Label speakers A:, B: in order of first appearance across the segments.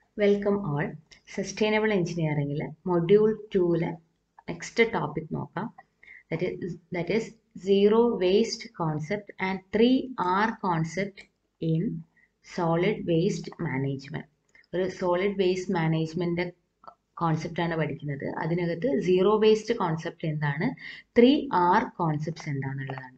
A: Welcome all sustainable എഞ്ചിനീയറിംഗിൽ module ടൂവിലെ next topic നോക്കാം that is that is zero waste concept and three R concept in solid waste management ഒരു solid waste management കോൺസെപ്റ്റാണ് പഠിക്കുന്നത് അതിനകത്ത് zero waste concept എന്താണ് three R concepts എന്താണെന്നുള്ളതാണ്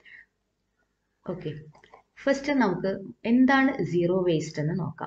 A: okay first നമുക്ക് എന്താണ് സീറോ വേസ്റ്റ് എന്ന് നോക്കാം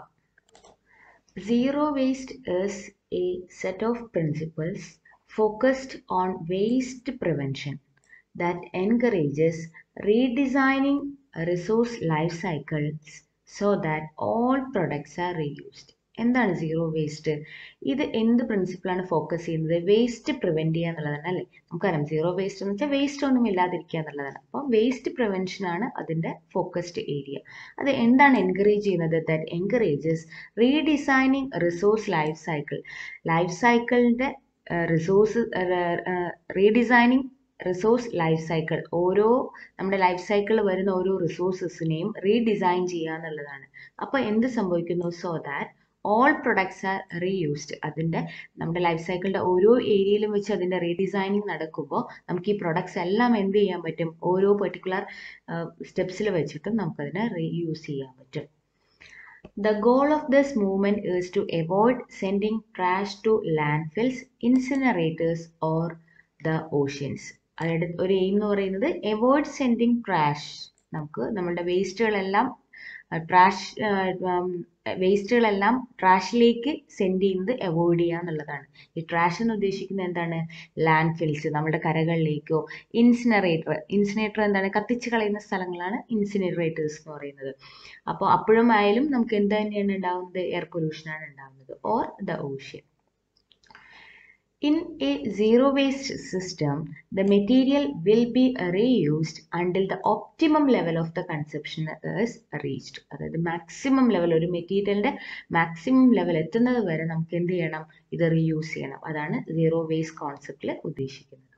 A: Zero waste is a set of principles focused on waste prevention that encourages redesigning resource life cycles so that all products are reused. എന്താണ് zero waste ഇത് എന്ത് പ്രിൻസിപ്പിളാണ് focus ചെയ്യുന്നത് വേസ്റ്റ് പ്രിവെൻറ്റ് ചെയ്യുക എന്നുള്ളതാണ് അല്ലേ നമുക്കറിയാം സീറോ വേസ്റ്റ് എന്ന് വെച്ചാൽ വേസ്റ്റ് ഒന്നും ഇല്ലാതിരിക്കുക എന്നുള്ളതാണ് അപ്പം വേസ്റ്റ് പ്രിവെൻഷൻ ആണ് അതിൻ്റെ ഫോക്കസ്ഡ് ഏരിയ അത് എന്താണ് എൻകറേജ് ചെയ്യുന്നത് that encourages redesigning resource life cycle life സൈക്കിളിൻ്റെ resource redesigning resource life cycle ഓരോ നമ്മുടെ ലൈഫ് സൈക്കിളിൽ വരുന്ന ഓരോ റിസോഴ്സസിനെയും റീഡിസൈൻ ചെയ്യുക എന്നുള്ളതാണ് അപ്പോൾ എന്ത് സംഭവിക്കുന്നു so that all products are reused അതിൻ്റെ നമ്മുടെ ലൈഫ് സൈക്കിളിൻ്റെ ഓരോ ഏരിയയിലും വെച്ച് അതിൻ്റെ റീഡിസൈനിങ് നടക്കുമ്പോൾ നമുക്ക് ഈ പ്രൊഡക്ട്സ് എല്ലാം എന്ത് ചെയ്യാൻ പറ്റും ഓരോ പെർട്ടിക്കുലർ സ്റ്റെപ്സിൽ വെച്ചിട്ടും നമുക്കതിനെ റീയൂസ് ചെയ്യാൻ പറ്റും The goal of this movement is to avoid sending trash to landfills, incinerators or the oceans. അതായത് ഒരു എയിം എന്ന് പറയുന്നത് അവോയ്ഡ് സെൻഡിങ് ട്രാഷ് നമുക്ക് നമ്മളുടെ വേസ്റ്റുകളെല്ലാം ട്രാഷ് വേസ്റ്റുകളെല്ലാം ട്രാഷിലേക്ക് സെൻഡ് ചെയ്യുന്നത് അവോയ്ഡ് ചെയ്യുക എന്നുള്ളതാണ് ഈ ട്രാഷ് എന്ന് ഉദ്ദേശിക്കുന്നത് എന്താണ് ലാൻഡ് ഫിൽസ് നമ്മുടെ കരകളിലേക്കോ ഇൻസിനറേറ്റർ ഇൻസിനേറ്റർ എന്താണ് കത്തിച്ച് കളയുന്ന സ്ഥലങ്ങളാണ് ഇൻസിനറേറ്റേഴ്സ് എന്ന് പറയുന്നത് അപ്പോൾ അപ്പോഴും ആയാലും നമുക്ക് എന്ത് തന്നെയാണ് ഉണ്ടാകുന്നത് എയർ പൊല്യൂഷനാണ് ഉണ്ടാകുന്നത് or the ocean In a zero waste system, the material will be reused until the optimum level of the consumption is reached. അതായത് മാക്സിമം ലെവൽ ഒരു മെറ്റീരിയലിന്റെ മാക്സിമം ലെവൽ എത്തുന്നത് വരെ നമുക്ക് എന്ത് ചെയ്യണം ഇത് റീയൂസ് ചെയ്യണം അതാണ് സീറോ വേസ്റ്റ് കോൺസെപ്റ്റിൽ ഉദ്ദേശിക്കുന്നത്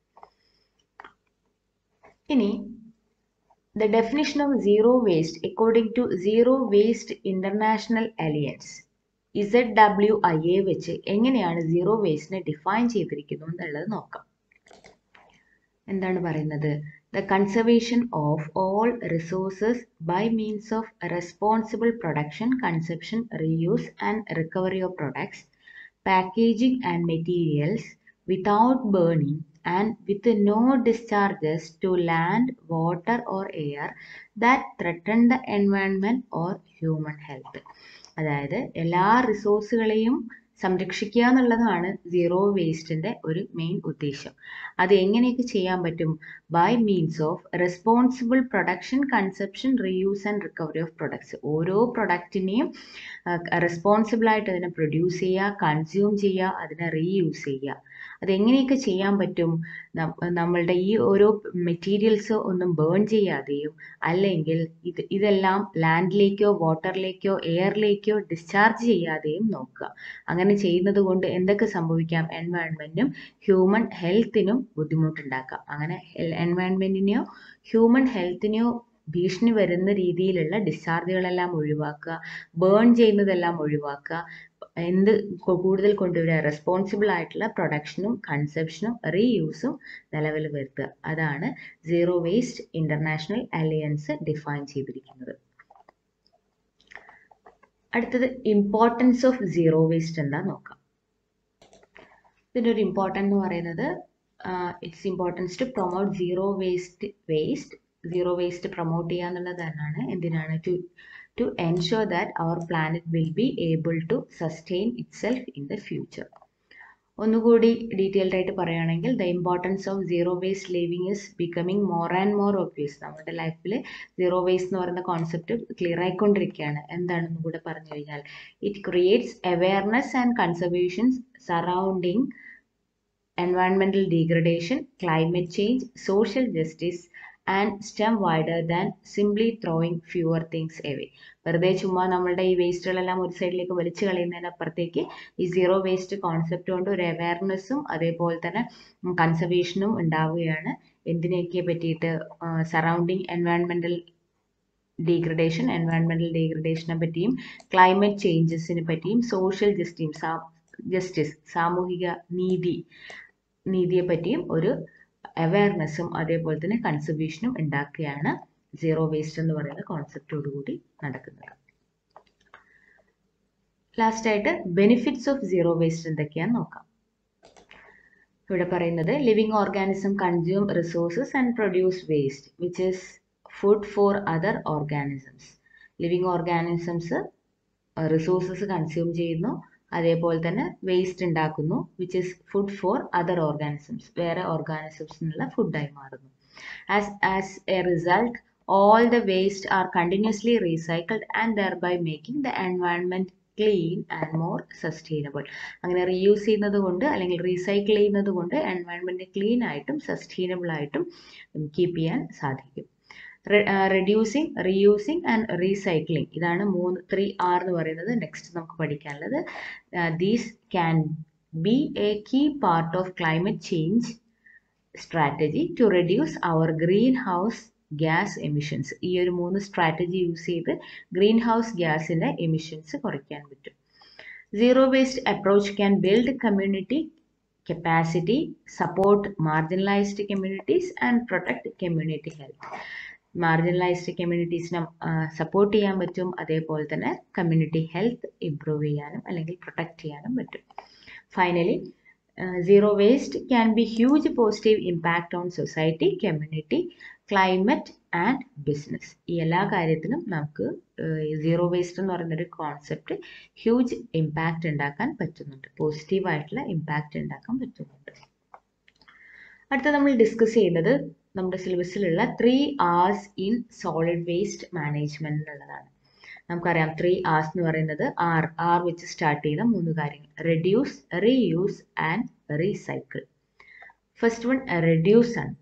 A: ഇനി the definition of zero waste according to Zero Waste International Alliance Z W I A വെച്ച് എങ്ങനെയാണ് സീറോ വേസ്റ്റിനെ ഡിഫൈൻ ചെയ്തിരിക്കുന്നു എന്നുള്ളത് നോക്കാം എന്താണ് പറയുന്നത് the conservation of all resources by means of responsible production conception reuse and recovery of products packaging and materials without burning and with no discharges to land water or air that threaten the environment or human health അതായത് എല്ലാ റിസോഴ്സുകളെയും സംരക്ഷിക്കുക എന്നുള്ളതാണ് zero വേസ്റ്റിന്റെ ഒരു main ഉദ്ദേശം അത് എങ്ങനെയൊക്കെ ചെയ്യാൻ പറ്റും by means of responsible production conception reuse and recovery of products ഓരോ പ്രൊഡക്റ്റിനെയും റെസ്പോൺസിബിൾ ആയിട്ട് അതിനെ പ്രൊഡ്യൂസ് ചെയ്യുക കൺസ്യൂം ചെയ്യുക അതിനെ റീയൂസ് ചെയ്യുക അതെങ്ങനെയൊക്കെ ചെയ്യാൻ പറ്റും നമ്മളുടെ ഈ ഓരോ മെറ്റീരിയൽസ് ഒന്നും ബേൺ ചെയ്യാതെയും അല്ലെങ്കിൽ ഇത് ഇതെല്ലാം ലാൻഡിലേക്കോ വാട്ടറിലേക്കോ എയറിലേക്കോ ഡിസ്ചാർജ് ചെയ്യാതെയും നോക്കുക അങ്ങനെ ചെയ്യുന്നത് കൊണ്ട് എന്തൊക്കെ സംഭവിക്കാം എൻവയൺമെന്റിനും ഹ്യൂമൻ ഹെൽത്തിനും ബുദ്ധിമുട്ടുണ്ടാക്കാം അങ്ങനെ എൻവയൺമെന്റിനെയോ ഹ്യൂമൻ ഹെൽത്തിനെയോ ഭീഷണി വരുന്ന രീതിയിലുള്ള ഡിസ്ചാർജുകളെല്ലാം ഒഴിവാക്കുക ബേൺ ചെയ്യുന്നതെല്ലാം ഒഴിവാക്കുക എന്ത് കൂടുതൽ കൊണ്ടുവരിക റെസ്പോൺസിബിൾ ആയിട്ടുള്ള പ്രൊഡക്ഷനും കൺസെപ്ഷനും റീയൂസും നിലവിൽ വരുത്തുക അതാണ് Zero Waste International Alliance define ചെയ്തിരിക്കുന്നത് അടുത്തത് ഇമ്പോർട്ടൻസ് ഓഫ് സീറോ വേസ്റ്റ് എന്താ നോക്കാം ഇതിൻ്റെ ഒരു ഇമ്പോർട്ടൻ്റ് എന്ന് പറയുന്നത് it's importance to promote zero waste waste zero waste promote ചെയ്യുക എന്നുള്ളത് തന്നെയാണ് എന്തിനാണ് to to ensure that our planet will be able to sustain itself in the future. ഒന്നുകൂടി ഡീറ്റെയിൽഡ് ആയിട്ട് പറയുകയാണെങ്കിൽ the importance of zero waste living is becoming more and more obvious നമ്മുടെ ലൈഫിൽ zero waste എന്ന് പറയുന്ന കോൺസെപ്റ്റ് ക്ലിയർ ആയിക്കൊണ്ടിരിക്കുകയാണ് എന്താണെന്ന് കൂടെ പറഞ്ഞു കഴിഞ്ഞാൽ it creates awareness and conservations surrounding environmental degradation climate change social justice and stem wider than simply throwing fewer things away വെറുതെ ചുമ്മാ നമ്മളുടെ ഈ വേസ്റ്റുകളെല്ലാം ഒരു സൈഡിലേക്ക് വലിച്ചു കളയുന്നതിനപ്പുറത്തേക്ക് ഈ സീറോ വേസ്റ്റ് കോൺസെപ്റ്റ് കൊണ്ട് ഒരു അവയർനെസ്സും അതേപോലെ തന്നെ കൺസർവേഷനും ഉണ്ടാവുകയാണ് എന്തിനെയൊക്കെ പറ്റിയിട്ട് സറൗണ്ടിങ് എൻവയൺമെൻറ്റൽ ഡീഗ്രഡേഷൻ എൻവയൺമെന്റൽ ഡീഗ്രഡേഷനെ പറ്റിയും ക്ലൈമറ്റ് ചേഞ്ചസിനെ പറ്റിയും സോഷ്യൽ ജസ്റ്റിസ് ജസ്റ്റിസ് സാമൂഹിക നീതി നീതിയെ പറ്റിയും ഒരു അവയർനെസ്സും അതേപോലെ തന്നെ കൺസർവേഷനും ഉണ്ടാക്കുകയാണ് സീറോ വേസ്റ്റ് എന്ന് പറയുന്ന കോൺസെപ്റ്റോടുകൂടി നടക്കുന്നത് ലാസ്റ്റ് ആയിട്ട് ബെനിഫിറ്റ്സ് ഓഫ് സീറോ വേസ്റ്റ് എന്തൊക്കെയാന്ന് നോക്കാം ഇവിടെ പറയുന്നത് living organism consume resources and produce waste which is food for other organisms living organisms resources consume ചെയ്യുന്നു അതേപോലെ തന്നെ വേസ്റ്റ് ഉണ്ടാക്കുന്നു which is food for other organisms വേറെ ഓർഗാനിസംസിനുള്ള ഫുഡായി മാറുന്നു as as a result all the waste are continuously recycled and thereby making the environment clean and more sustainable അങ്ങനെ reuse ചെയ്യുന്നത് കൊണ്ട് അല്ലെങ്കിൽ റീസൈക്കിൾ ചെയ്യുന്നത് കൊണ്ട് എൻവയൺമെൻറ്റ് ക്ലീൻ ആയിട്ടും സസ്റ്റൈനബിൾ ആയിട്ടും കീപ്പ് ചെയ്യാൻ സാധിക്കും റെഡ്യൂസിങ് റീയൂസിങ് ആൻഡ് റീസൈക്ലിംഗ് ഇതാണ് മൂന്ന് ത്രീ ആർ എന്ന് പറയുന്നത് നെക്സ്റ്റ് നമുക്ക് പഠിക്കാനുള്ളത് these can be a key part of climate change strategy to reduce our greenhouse gas emissions ഈ ഒരു മൂന്ന് സ്ട്രാറ്റജി യൂസ് ചെയ്ത് ഗ്രീൻ ഹൗസ് ഗ്യാസിൻ്റെ എമിഷൻസ് കുറയ്ക്കാൻ പറ്റും zero waste approach can build community capacity support marginalised communities and protect community health മാർജിനലൈസ്ഡ് കമ്മ്യൂണിറ്റീസിനെ support ചെയ്യാൻ പറ്റും അതേപോലെ തന്നെ കമ്മ്യൂണിറ്റി ഹെൽത്ത് ഇംപ്രൂവ് ചെയ്യാനും അല്ലെങ്കിൽ പ്രൊട്ടക്ട് ചെയ്യാനും പറ്റും finally zero waste can be huge positive impact on society community climate and business ഈ എല്ലാ കാര്യത്തിലും നമുക്ക് സീറോ വേസ്റ്റ് എന്ന് പറയുന്നൊരു കോൺസെപ്റ്റ് ഹ്യൂജ് ഇമ്പാക്റ്റ് ഉണ്ടാക്കാൻ പറ്റുന്നുണ്ട് പോസിറ്റീവായിട്ടുള്ള ഇമ്പാക്റ്റ് ഉണ്ടാക്കാൻ പറ്റുന്നുണ്ട് അടുത്ത നമ്മൾ ഡിസ്കസ് ചെയ്യുന്നത് നമ്മുടെ സിലബസിലുള്ള three Rs in solid waste management എന്നുള്ളതാണ് നമുക്കറിയാം ത്രീ ആർസ് എന്ന് പറയുന്നത് ആർ ആർ വെച്ച് സ്റ്റാർട്ട് ചെയ്യുന്ന മൂന്ന് കാര്യങ്ങൾ reduce reuse and recycle first one reduce ആണ്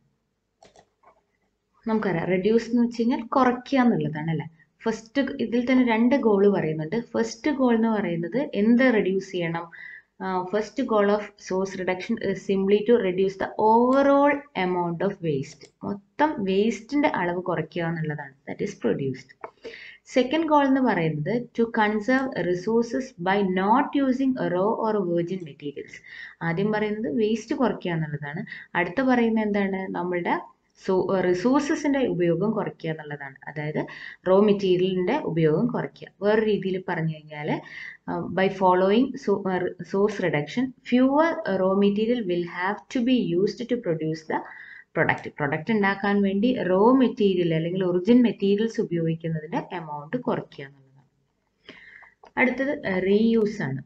A: നമുക്കറിയാം റെഡ്യൂസ് എന്ന് വെച്ച് കഴിഞ്ഞാൽ കുറയ്ക്കുക എന്നുള്ളതാണ് അല്ലേ ഫസ്റ്റ് ഇതിൽ തന്നെ രണ്ട് ഗോൾ പറയുന്നുണ്ട് ഫസ്റ്റ് ഗോൾ എന്ന് പറയുന്നത് എന്ത് റെഡ്യൂസ് ചെയ്യണം first goal of source reduction simply to reduce the overall amount of waste മൊത്തം വേസ്റ്റിന്റെ അളവ് കുറയ്ക്കുക എന്നുള്ളതാണ് that is produced second goal എന്ന് പറയുന്നത് to conserve resources by not using raw or virgin materials ആദ്യം പറയുന്നത് വേസ്റ്റ് കുറയ്ക്കുക എന്നുള്ളതാണ് അടുത്ത പറയുന്നത് എന്താണ് നമ്മളുടെ സോ റിസോഴ്സസിൻ്റെ ഉപയോഗം കുറയ്ക്കുക എന്നുള്ളതാണ് അതായത് റോ മെറ്റീരിയലിൻ്റെ ഉപയോഗം കുറയ്ക്കുക വേറെ രീതിയിൽ പറഞ്ഞു കഴിഞ്ഞാൽ by following source reduction fewer raw material will have to be used to produce the product product ഉണ്ടാക്കാൻ വേണ്ടി റോ മെറ്റീരിയൽ അല്ലെങ്കിൽ ഒറിജിൻ മെറ്റീരിയൽസ് ഉപയോഗിക്കുന്നതിൻ്റെ എമൗണ്ട് കുറയ്ക്കുക എന്നുള്ളതാണ് അടുത്തത് റീയൂസ് ആണ്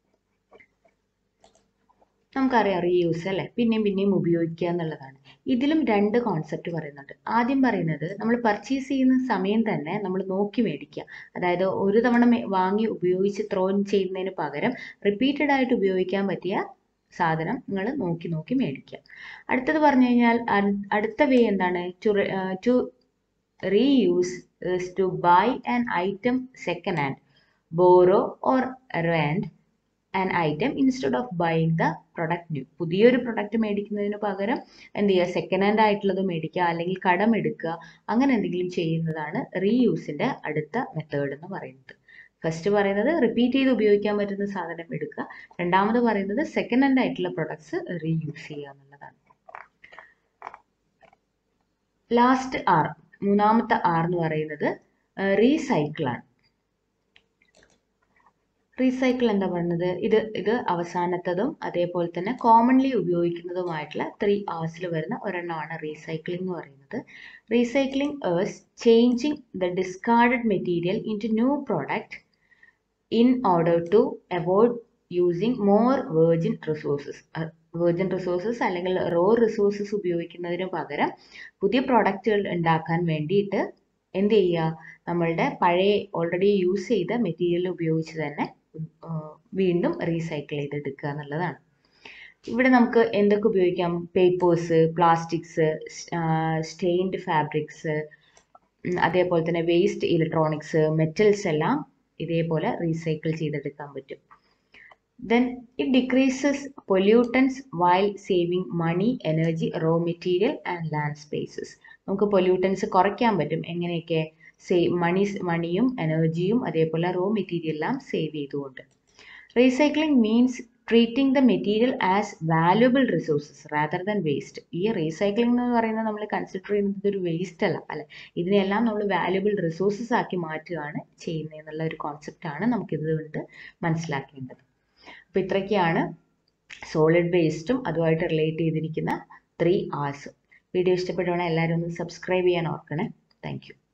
A: നമുക്കറിയാം റീയൂസ് അല്ലേ പിന്നെയും പിന്നെയും ഉപയോഗിക്കുക എന്നുള്ളതാണ് ഇതിലും രണ്ട് കോൺസെപ്റ്റ് പറയുന്നുണ്ട് ആദ്യം പറയുന്നത് നമ്മൾ പർച്ചേസ് ചെയ്യുന്ന സമയം തന്നെ നമ്മൾ നോക്കി മേടിക്കുക അതായത് ഒരു തവണ വാങ്ങി ഉപയോഗിച്ച് ത്രോ ചെയ്യുന്നതിന് പകരം റിപ്പീറ്റഡ് ആയിട്ട് ഉപയോഗിക്കാൻ പറ്റിയ സാധനം നിങ്ങൾ നോക്കി നോക്കി മേടിക്കുക അടുത്തത് പറഞ്ഞു കഴിഞ്ഞാൽ അടുത്ത വേ എന്താണ് to to reuse to buy an item second hand borrow or rent an item instead of buying the product new പുതിയൊരു പ്രൊഡക്റ്റ് മേടിക്കുന്നതിന് പകരം എന്ത് ചെയ്യുക സെക്കൻഡ് ഹാൻഡ് ആയിട്ടുള്ളത് മേടിക്കുക അല്ലെങ്കിൽ കടം എടുക്കുക അങ്ങനെ എന്തെങ്കിലും ചെയ്യുന്നതാണ് റീയൂസിൻ്റെ അടുത്ത മെത്തേഡ് എന്ന് പറയുന്നത് ഫസ്റ്റ് പറയുന്നത് റിപ്പീറ്റ് ചെയ്ത് ഉപയോഗിക്കാൻ പറ്റുന്ന സാധനം എടുക്കുക രണ്ടാമത് പറയുന്നത് സെക്കൻഡ് ഹാൻഡ് ആയിട്ടുള്ള പ്രൊഡക്ട്സ് റീയൂസ് ചെയ്യുക എന്നുള്ളതാണ് ലാസ്റ്റ് ആർ മൂന്നാമത്തെ ആർ എന്ന് പറയുന്നത് റീസൈക്കിൾ ആണ് റീസൈക്കിൾ എന്താ പറയുന്നത് ഇത് ഇത് അവസാനത്തതും അതേപോലെ തന്നെ കോമൺലി ഉപയോഗിക്കുന്നതുമായിട്ടുള്ള ത്രീ ആഴ്സിൽ വരുന്ന ഒരെണ്ണമാണ് റീസൈക്ലിംഗ് എന്ന് പറയുന്നത് recycling is changing the discarded material into new product in order to avoid using more virgin resources virgin resources അല്ലെങ്കിൽ റോ റിസോഴ്സസ് ഉപയോഗിക്കുന്നതിന് പകരം പുതിയ പ്രോഡക്റ്റുകൾ ഉണ്ടാക്കാൻ വേണ്ടിയിട്ട് എന്ത് ചെയ്യുക നമ്മളുടെ പഴയ ഓൾറെഡി യൂസ് ചെയ്ത മെറ്റീരിയൽ ഉപയോഗിച്ച് തന്നെ വീണ്ടും റീസൈക്കിൾ ചെയ്തെടുക്കുക എന്നുള്ളതാണ് ഇവിടെ നമുക്ക് എന്തൊക്കെ ഉപയോഗിക്കാം പേപ്പേഴ്സ് പ്ലാസ്റ്റിക്സ് സ്റ്റെയിൻഡ് ഫാബ്രിക്സ് അതേപോലെ തന്നെ വേസ്റ്റ് ഇലക്ട്രോണിക്സ് മെറ്റൽസ് എല്ലാം ഇതേപോലെ റീസൈക്കിൾ ചെയ്തെടുക്കാൻ പറ്റും then it decreases pollutants while saving money energy raw material and land spaces നമുക്ക് പൊല്യൂട്ടൻസ് കുറയ്ക്കാൻ പറ്റും എങ്ങനെയൊക്കെ സേവ് മണി മണിയും എനർജിയും അതേപോലെ റോ മെറ്റീരിയൽ എല്ലാം സേവ് ചെയ്തുകൊണ്ട് recycling means treating the material as valuable resources rather than waste ഈ റീസൈക്ലിംഗ് എന്ന് പറയുന്നത് നമ്മൾ കൺസിഡർ ചെയ്യുന്നത് ഒരു വേസ്റ്റ് അല്ല അല്ലെ ഇതിനെല്ലാം നമ്മൾ വാല്യുബിൾ റിസോഴ്സസ് ആക്കി മാറ്റുകയാണ് ചെയ്യുന്നത് എന്നുള്ള ഒരു കോൺസെപ്റ്റാണ് നമുക്കിത് കൊണ്ട് മനസ്സിലാക്കേണ്ടത് അപ്പോൾ ഇത്രയൊക്കെയാണ് സോളിഡ് വേസ്റ്റും അതുമായിട്ട് റിലേറ്റ് ചെയ്തിരിക്കുന്ന ത്രീ ആർസ് വീഡിയോ ഇഷ്ടപ്പെടുവാണെങ്കിൽ എല്ലാവരും ഒന്ന് സബ്സ്ക്രൈബ് ചെയ്യാൻ ഓർക്കണേ താങ്ക്